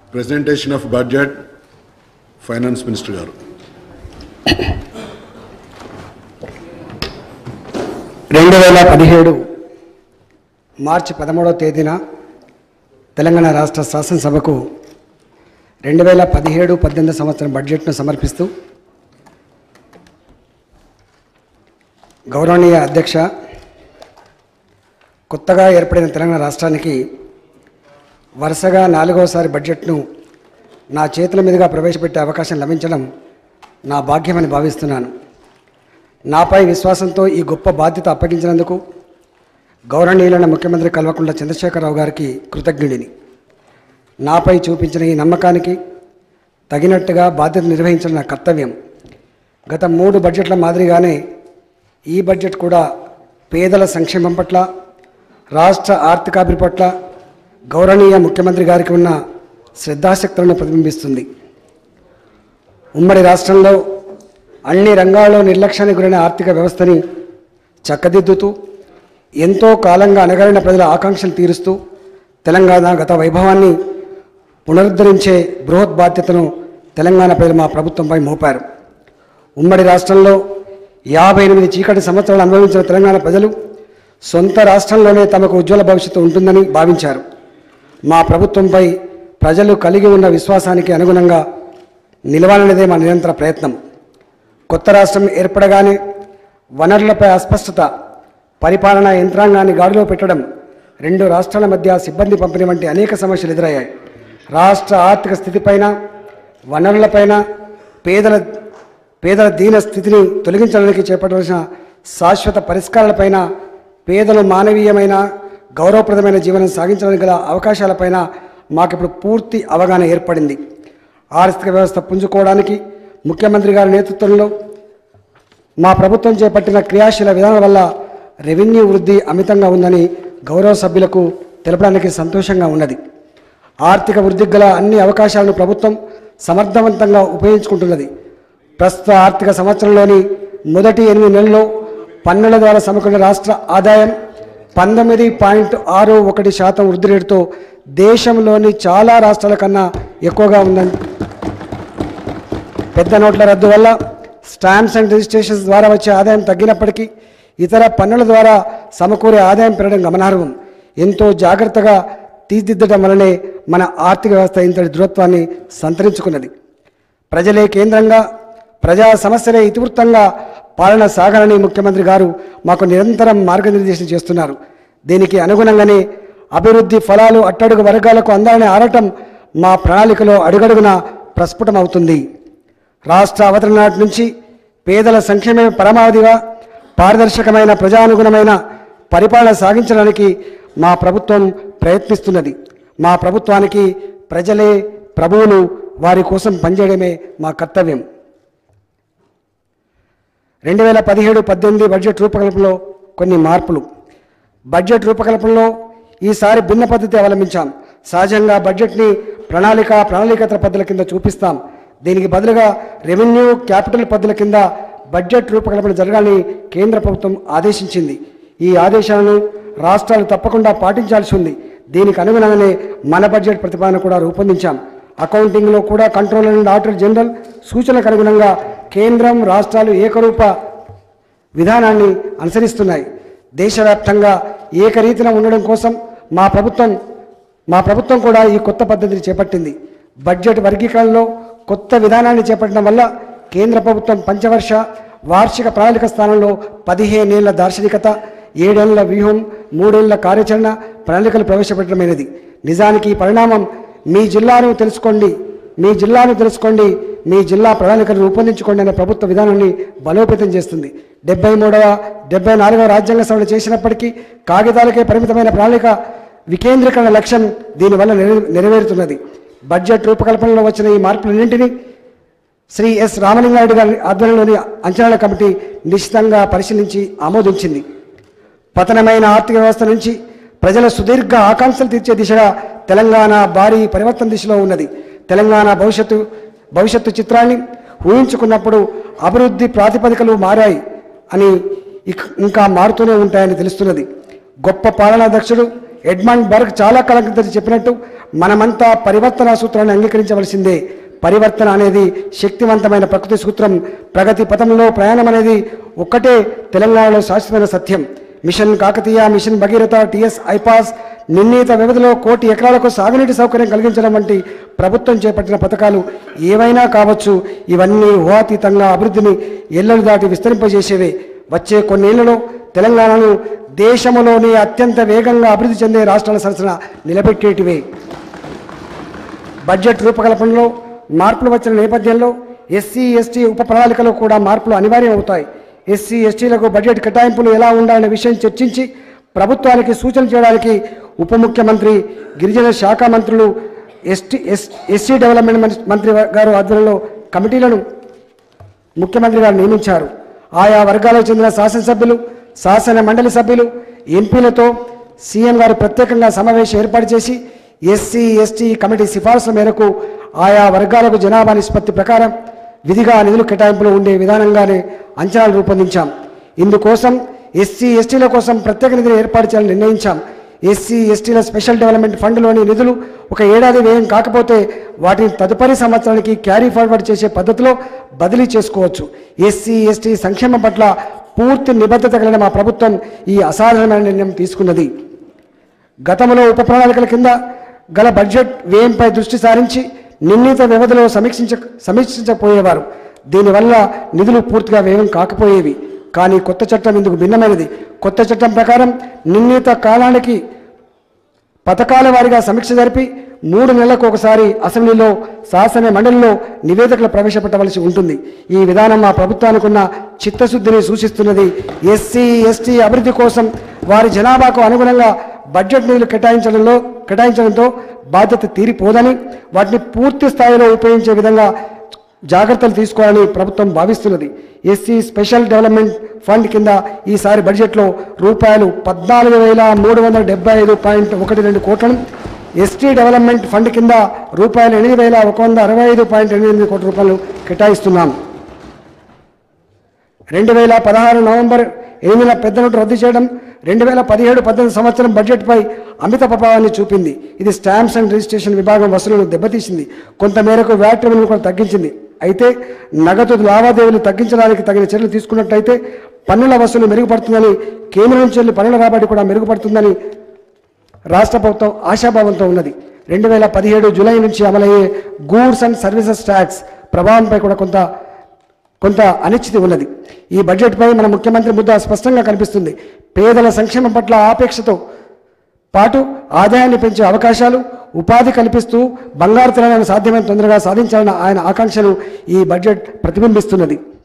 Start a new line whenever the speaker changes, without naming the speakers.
presentation of budget finance minister గారు
రెండు వేల పదిహేడు మార్చి పదమూడవ తేదీన తెలంగాణ రాష్ట్ర శాసనసభకు రెండు వేల పదిహేడు పద్దెనిమిది సంవత్సరం బడ్జెట్ను సమర్పిస్తూ గౌరవనీయ అధ్యక్ష కొత్తగా ఏర్పడిన తెలంగాణ రాష్ట్రానికి వరుసగా నాలుగవసారి బడ్జెట్ను నా చేతుల మీదుగా ప్రవేశపెట్టే అవకాశం లభించడం నా భాగ్యమని భావిస్తున్నాను నాపై విశ్వాసంతో ఈ గొప్ప బాధ్యత అప్పగించినందుకు గౌరవనీయులైన ముఖ్యమంత్రి కల్వకుంట్ల చంద్రశేఖరరావు గారికి కృతజ్ఞుడిని నాపై చూపించిన ఈ నమ్మకానికి తగినట్టుగా బాధ్యత నిర్వహించడం నా కర్తవ్యం గత మూడు బడ్జెట్ల మాదిరిగానే ఈ బడ్జెట్ కూడా పేదల సంక్షేమం పట్ల రాష్ట్ర ఆర్థికాభివృద్ధి పట్ల గౌరవనీయ ముఖ్యమంత్రి గారికి ఉన్న శ్రద్ధాశక్తులను ప్రతిబింబిస్తుంది ఉమ్మడి రాష్ట్రంలో అన్ని రంగాల్లో నిర్లక్ష్యానికి గురైన ఆర్థిక వ్యవస్థని చక్కదిద్దుతూ ఎంతో కాలంగా అణగారిన ప్రజల ఆకాంక్షలు తీరుస్తూ తెలంగాణ గత వైభవాన్ని పునరుద్ధరించే బృహత్ బాధ్యతను తెలంగాణ ప్రజలు మా ప్రభుత్వంపై మోపారు ఉమ్మడి రాష్ట్రంలో యాభై ఎనిమిది చీకటి సంవత్సరాలు అనుభవించిన తెలంగాణ ప్రజలు సొంత రాష్ట్రంలోనే తమకు ఉజ్వల భవిష్యత్తు ఉంటుందని భావించారు మా ప్రభుత్వంపై ప్రజలు కలిగి ఉన్న విశ్వాసానికి అనుగుణంగా నిలవాలనేదే మా నిరంతర ప్రయత్నం కొత్త రాష్ట్రం ఏర్పడగానే వనరులపై అస్పష్టత పరిపాలనా యంత్రాంగాన్ని గాడిలో పెట్టడం రెండు రాష్ట్రాల మధ్య సిబ్బంది పంపిణీ వంటి అనేక సమస్యలు ఎదురయ్యాయి రాష్ట్ర ఆర్థిక స్థితిపైన వనరులపైన పేదల పేదల దీన స్థితిని తొలగించడానికి చేపట్టవలసిన శాశ్వత పరిష్కారాలపైన పేదలు మానవీయమైన గౌరవప్రదమైన జీవనం సాగించడానికి గల అవకాశాలపైన మాకిప్పుడు పూర్తి అవగాహన ఏర్పడింది ఆర్థిక వ్యవస్థ పుంజుకోవడానికి ముఖ్యమంత్రి గారి నేతృత్వంలో మా ప్రభుత్వం చేపట్టిన క్రియాశీల విధానం వల్ల రెవెన్యూ వృద్ధి అమితంగా ఉందని గౌరవ సభ్యులకు తెలపడానికి సంతోషంగా ఉన్నది ఆర్థిక వృద్ధికి గల అన్ని అవకాశాలను ప్రభుత్వం సమర్థవంతంగా ఉపయోగించుకుంటున్నది ప్రస్తుత ఆర్థిక సంవత్సరంలోని మొదటి ఎనిమిది నెలల్లో పన్నుల ద్వారా సమకూరిన రాష్ట్ర ఆదాయం పంతొమ్మిది పాయింట్ ఆరు ఒకటి శాతం వృద్ధి రేటుతో దేశంలోని చాలా రాష్ట్రాల కన్నా ఎక్కువగా ఉందని పెద్ద నోట్ల రద్దు వల్ల స్టాంప్స్ అండ్ రిజిస్ట్రేషన్స్ ద్వారా వచ్చే ఆదాయం తగ్గినప్పటికీ ఇతర పన్నుల ద్వారా సమకూరే ఆదాయం పెరగడం గమనార్హం ఎంతో జాగ్రత్తగా తీర్చిదిద్దడం వల్లనే మన ఆర్థిక వ్యవస్థ ఇంతటి దృఢత్వాన్ని సంతరించుకున్నది ప్రజలే కేంద్రంగా ప్రజా సమస్యలే ఇతివృత్తంగా పాలన సాగాలని ముఖ్యమంత్రి గారు మాకు నిరంతరం మార్గనిర్దేశం చేస్తున్నారు దీనికి అనుగుణంగానే అభివృద్ధి ఫలాలు అట్టడుగు వర్గాలకు అందాలని ఆరటం మా ప్రణాళికలో అడుగడుగున ప్రస్ఫుటమవుతుంది రాష్ట్ర అవతరణ నాటి నుంచి పేదల సంక్షేమ పరమావధిగా పారదర్శకమైన ప్రజానుగుణమైన పరిపాలన సాగించడానికి మా ప్రభుత్వం ప్రయత్నిస్తున్నది మా ప్రభుత్వానికి ప్రజలే ప్రభువులు వారి కోసం పనిచేయడమే మా కర్తవ్యం రెండు వేల పదిహేడు పద్దెనిమిది బడ్జెట్ రూపకల్పనలో కొన్ని మార్పులు బడ్జెట్ రూపకల్పనలో ఈసారి భిన్న పద్ధతి అవలంబించాం సహజంగా బడ్జెట్ని ప్రణాళిక ప్రణాళికేతర పద్ధతుల కింద చూపిస్తాం దీనికి బదులుగా రెవెన్యూ క్యాపిటల్ పద్ధతుల కింద బడ్జెట్ రూపకల్పన జరగాలని కేంద్ర ప్రభుత్వం ఆదేశించింది ఈ ఆదేశాలను రాష్ట్రాలు తప్పకుండా పాటించాల్సి ఉంది దీనికి అనుగుణంగానే మన బడ్జెట్ ప్రతిపాదన కూడా రూపొందించాం అకౌంటింగ్లో కూడా కంట్రోలర్ అండ్ ఆడిటర్ జనరల్ సూచనలకు అనుగుణంగా కేంద్రం రాష్ట్రాలు ఏకరూప విధానాన్ని అనుసరిస్తున్నాయి దేశవ్యాప్తంగా ఏకరీతిన ఉండడం కోసం మా ప్రభుత్వం మా ప్రభుత్వం కూడా ఈ కొత్త పద్ధతిని చేపట్టింది బడ్జెట్ వర్గీకరణలో కొత్త విధానాన్ని చేపట్టడం వల్ల కేంద్ర ప్రభుత్వం పంచవర్ష వార్షిక ప్రణాళిక స్థానంలో పదిహేనేళ్ల దార్శనికత ఏడేళ్ల వ్యూహం మూడేళ్ల కార్యాచరణ ప్రణాళికలు ప్రవేశపెట్టడమైనది నిజానికి ఈ పరిణామం మీ జిల్లాను తెలుసుకోండి మీ జిల్లాను తెలుసుకోండి మీ జిల్లా ప్రణాళికను రూపొందించుకోండి అనే ప్రభుత్వ విధానాన్ని బలోపేతం చేస్తుంది డెబ్బై మూడవ డెబ్బై నాలుగవ రాజ్యాంగ సవరణ చేసినప్పటికీ కాగితాలకే పరిమితమైన ప్రణాళిక వికేంద్రీకరణ లక్ష్యం దీనివల్ల నెరవే- నెరవేరుతున్నది బడ్జెట్ రూపకల్పనలో వచ్చిన ఈ మార్పులన్నింటినీ శ్రీ ఎస్ రామలింగారెడ్డి గారి ఆధ్వర్యంలోని అంచనాల కమిటీ నిశ్చితంగా పరిశీలించి ఆమోదించింది పతనమైన ఆర్థిక వ్యవస్థ నుంచి ప్రజల సుదీర్ఘ ఆకాంక్షలు తీర్చే దిశగా తెలంగాణ భారీ పరివర్తన దిశలో ఉన్నది తెలంగాణ భవిష్యత్తు భవిష్యత్తు చిత్రాన్ని ఊహించుకున్నప్పుడు అభివృద్ధి ప్రాతిపదికలు మారాయి అని ఇక- ఇంకా మారుతూనే ఉంటాయని తెలుస్తున్నది గొప్ప పాలనాధ్యక్షుడు ఎడ్మండ్ బర్గ్ చాలా కాలం క్రితం చెప్పినట్టు మనమంతా పరివర్తన సూత్రాన్ని అంగీకరించవలసిందే పరివర్తన అనేది శక్తివంతమైన ప్రకృతి సూత్రం ప్రగతి పథంలో ప్రయాణం అనేది ఒక్కటే తెలంగాణలో శాశ్వతమైన సత్యం mission Kakatiya mission Bhagiratha TS iPASS నిర్ణీత వ్యవధిలో కోటి ఎకరాలకు సాగునీటి సౌకర్యం కలిగించడం వంటి ప్రభుత్వం చేపట్టిన పథకాలు ఏవైనా కావచ్చు ఇవన్నీ ఊహాతీతంగా అభివృద్ధిని ఎల్లలు దాటి విస్తరింపజేసేవే వచ్చే కొన్నేళ్లలో తెలంగాణను దేశంలోనే అత్యంత వేగంగా అభివృద్ధి చెందే రాష్ట్రాల సరసన నిలబెట్టేటివే బడ్జెట్ రూపకల్పనలో మార్పులు వచ్చిన నేపథ్యంలో ఎస్సీ ఎస్టీ ఉప ప్రణాళికలో కూడా మార్పులు అనివార్యం అవుతాయి ఎస్సీ ఎస్టీలకు బడ్జెట్ కేటాయింపులు ఎలా ఉండాలనే విషయం చర్చించి ప్రభుత్వానికి సూచన చేయడానికి ఉప ముఖ్యమంత్రి గిరిజన శాఖ మంత్రులు ఎస్టీ ఎస్ ఎస్సీ డెవలప్మెంట్ మంత్రి- మంత్రి గారు ఆధ్వర్యంలో కమిటీలను ముఖ్యమంత్రి గారు నియమించారు ఆయా వర్గాలకు చెందిన శాసనసభ్యులు శాసన మండలి సభ్యులు ఎంపీలతో సీఎం గారు ప్రత్యేకంగా సమావేశం ఏర్పాటు చేసి ఎస్సీ ఎస్టీ కమిటీ సిఫార్సుల మేరకు ఆయా వర్గాలకు జనాభా నిష్పత్తి ప్రకారం విధిగా నిధులు కేటాయింపులు ఉండే విధానంగానే అంచనాలు రూపొందించాం ఇందుకోసం ఎస్సీ ఎస్టీల కోసం ప్రత్యేక నిధిని ఏర్పాటు చేయాలని నిర్ణయించాం ఎస్సీ ఎస్టీల స్పెషల్ డెవలప్మెంట్ ఫండ్లోని నిధులు ఒక ఏడాది వ్యయం కాకపోతే వాటిని తదుపరి సంవత్సరానికి క్యారీ ఫార్వర్డ్ చేసే పద్ధతిలో బదిలీ చేసుకోవచ్చు ఎస్సీ ఎస్టీ సంక్షేమం పట్ల పూర్తి నిబద్ధత కలిగిన మా ప్రభుత్వం ఈ అసాధారణమైన నిర్ణయం తీసుకున్నది గతంలో ఉప ప్రణాళికల కింద గల బడ్జెట్ వ్యయంపై దృష్టి సారించి నిర్ణీత వ్యవధిలో సమీక్షించ సమీక్షించకపోయేవారు దీనివల్ల నిధులు పూర్తిగా వ్యయం కాకపోయేవి కానీ కొత్త చట్టం ఇందుకు భిన్నమైనది కొత్త చట్టం ప్రకారం నిర్ణీత కాలానికి పథకాల వారీగా సమీక్ష జరిపి మూడు నెలలకు ఒకసారి అసెంబ్లీలో శాసన మండలిలో నివేదికలు ప్రవేశపెట్టవలసి ఉంటుంది ఈ విధానం మా ప్రభుత్వానికి ఉన్న చిత్తశుద్ధిని సూచిస్తున్నది ఎస్సీ ఎస్టీ అభివృద్ధి కోసం వారి జనాభాకు అనుగుణంగా బడ్జెట్ నిధులు కేటాయించడంలో కేటాయించడంతో బాధ్యత తీరిపోదని వాటిని పూర్తి స్థాయిలో ఉపయోగించే విధంగా జాగ్రత్తలు తీసుకోవాలని ప్రభుత్వం భావిస్తున్నది ఎస్సీ స్పెషల్ డెవలప్మెంట్ ఫండ్ కింద ఈసారి బడ్జెట్లో రూపాయలు పద్నాలుగు వేల మూడు వందల డెబ్బై ఐదు పాయింట్ ఒకటి రెండు కోట్లను ఎస్టీ డెవలప్మెంట్ ఫండ్ కింద రూపాయలు ఎనిమిది వేల ఒక వంద అరవై ఐదు పాయింట్ ఎనిమిది ఎనిమిది కోట్ల రూపాయలు కేటాయిస్తున్నాం రెండు వేల పదహారు నవంబర్ ఎనిమిదిన పెద్ద నోటు రద్దు చేయడం రెండు వేల పదిహేడు పద్దెనిమిది సంవత్సరం బడ్జెట్పై అమిత ప్రభావాన్ని చూపింది ఇది స్టాంప్స్ అండ్ రిజిస్ట్రేషన్ విభాగం వసూలును దెబ్బతీసింది కొంత మేరకు వ్యాట్ రెవెన్యూ కూడా తగ్గించింది అయితే నగదు లావాదేవీలు తగ్గించడానికి తగిన చర్యలు తీసుకున్నట్టయితే పన్నుల వసూలు మెరుగుపడుతుందని కేంద్రం నుంచి వెళ్ళి పన్నుల రాబడి కూడా మెరుగుపడుతుందని రాష్ట్ర ప్రభుత్వం ఆశాభావంతో ఉన్నది రెండు వేల పదిహేడు జూలై నుంచి అమలయ్యే గూడ్స్ అండ్ సర్వీసెస్ ట్యాక్స్ ప్రభావంపై కూడా కొంత కొంత అనిశ్చితి ఉన్నది ఈ బడ్జెట్పై మన ముఖ్యమంత్రి ముద్ద స్పష్టంగా కనిపిస్తుంది పేదల సంక్షేమం పట్ల ఆపేక్షతో పాటు ఆదాయాన్ని పెంచే అవకాశాలు ఉపాధి కల్పిస్తూ బంగారు తెలంగాణ సాధ్యమైన తొందరగా సాధించాలన్న ఆయన ఆకాంక్షను ఈ బడ్జెట్ ప్రతిబింబిస్తున్నది